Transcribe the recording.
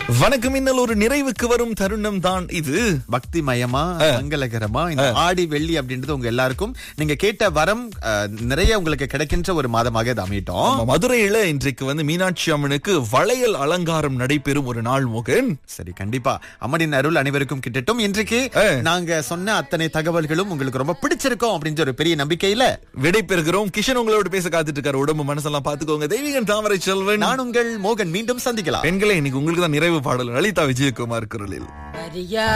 வணக்கம் இன்னல் ஒரு நிறைவுக்கு வரும் தருணம் தான் இது பக்தி மயமா மங்களகரமா இந்த ஆடி வெள்ளி அப்படின்றது உங்க எல்லாருக்கும் நீங்க கேட்ட வரம் அஹ், நிறைய உங்களுக்கு கிடைக்கின்ற ஒரு மாதமாக இது அமையட்டும் நம்ம மதுரையில இன்றைக்கு வந்து மீனாட்சி அம்மனுக்கு வளையல் அலங்காரம் நடைபெறும் ஒரு நாள் மோகன் சரி கண்டிப்பா அம்மனின் அருள் அனைவருக்கும் கிட்டட்டும் இன்றைக்கு நாங்க சொன்ன அத்தனை தகவல்களும் உங்களுக்கு ரொம்ப பிடிச்சிருக்கும் அப்படின்ற ஒரு பெரிய நம்பிக்கையில விடை பெறுகிறோம் கிஷன் உங்களோட பேச காத்துட்டு இருக்காரு உடம்பு மனசெல்லாம் பாத்துக்கோங்க தெய்வீகன் தாமரை செல்வன் நான் உங்கள் மோகன் மீண்டும் சந்திக்கலாம் பெண்களே இன்னைக்கு உங்களுக்கு தான் நிறைவு பாடல் லலிதா விஜயகுமார் குரலில் வரியா